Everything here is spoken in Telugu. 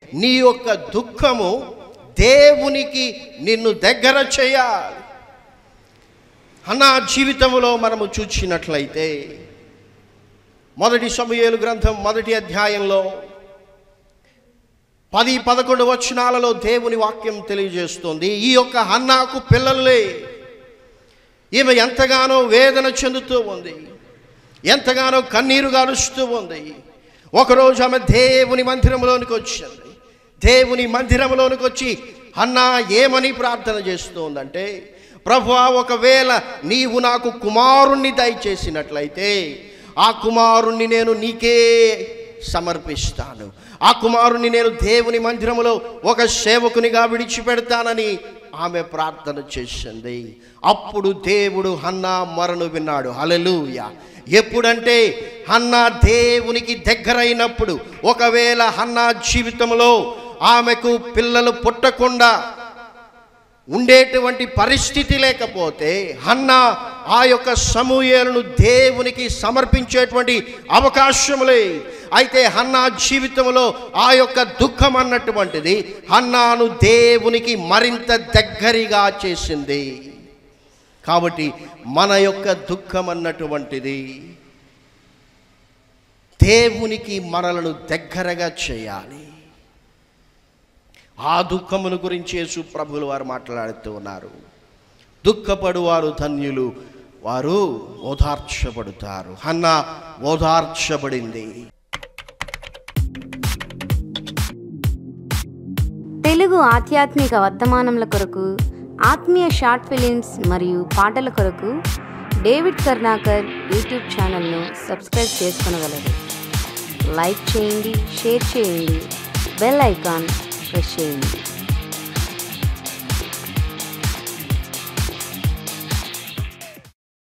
నీ యొక్క దుఃఖము దేవునికి నిన్ను దగ్గర చేయాలి అన్న జీవితంలో మనము చూచినట్లయితే మొదటి సమయేలు గ్రంథం మొదటి అధ్యాయంలో పది పదకొండు వచనాలలో దేవుని వాక్యం తెలియజేస్తుంది ఈ యొక్క హన్నాకు పిల్లలే ఈమె ఎంతగానో వేదన చెందుతూ ఉంది ఎంతగానో కన్నీరు గారుస్తూ ఉంది ఒకరోజు ఆమె దేవుని మందిరంలోనికి వచ్చింది దేవుని మందిరంలోనికి వచ్చి అన్నా ఏమని ప్రార్థన చేస్తోందంటే ప్రభువా ఒకవేళ నీవు నాకు కుమారుణ్ణి దయచేసినట్లయితే ఆ కుమారుణ్ణి నేను నీకే సమర్పిస్తాను ఆ కుమారుణ్ణి నేను దేవుని మందిరములో ఒక సేవకునిగా విడిచిపెడతానని ఆమె ప్రార్థన చేసింది అప్పుడు దేవుడు హన్నా మరను విన్నాడు హలెలూయ ఎప్పుడంటే హన్నా దేవునికి దగ్గరైనప్పుడు ఒకవేళ హన్నా జీవితంలో ఆమెకు పిల్లలు పుట్టకుండా ఉండేటువంటి పరిస్థితి లేకపోతే హన్న ఆ యొక్క సమూహలను దేవునికి సమర్పించేటువంటి అవకాశములే అయితే హన్నా జీవితంలో ఆ యొక్క దుఃఖం అన్నటువంటిది హన్నాను దేవునికి మరింత దగ్గరగా చేసింది కాబట్టి మన యొక్క దుఃఖం అన్నటువంటిది దేవునికి మనలను దగ్గరగా చేయాలి ఆ దుఃఖమును గురించి యేసు ప్రభులు వారు మాట్లాడుతూ ఉన్నారు దుఃఖపడువారు ధన్యులు వారు ఓదార్చబడుతారు హన్న ఓదార్చబడింది తెలుగు ఆధ్యాత్మిక వర్తమానముల కొరకు ఆత్మీయ షార్ట్ ఫిలిమ్స్ మరియు పాటల కొరకు డేవిడ్ కర్ణాకర్ యూట్యూబ్ ఛానల్ను సబ్స్క్రైబ్ చేసుకొనగలరు లైక్ చేయండి షేర్ చేయండి బెల్ ఐకాన్ ప్రెస్ చేయండి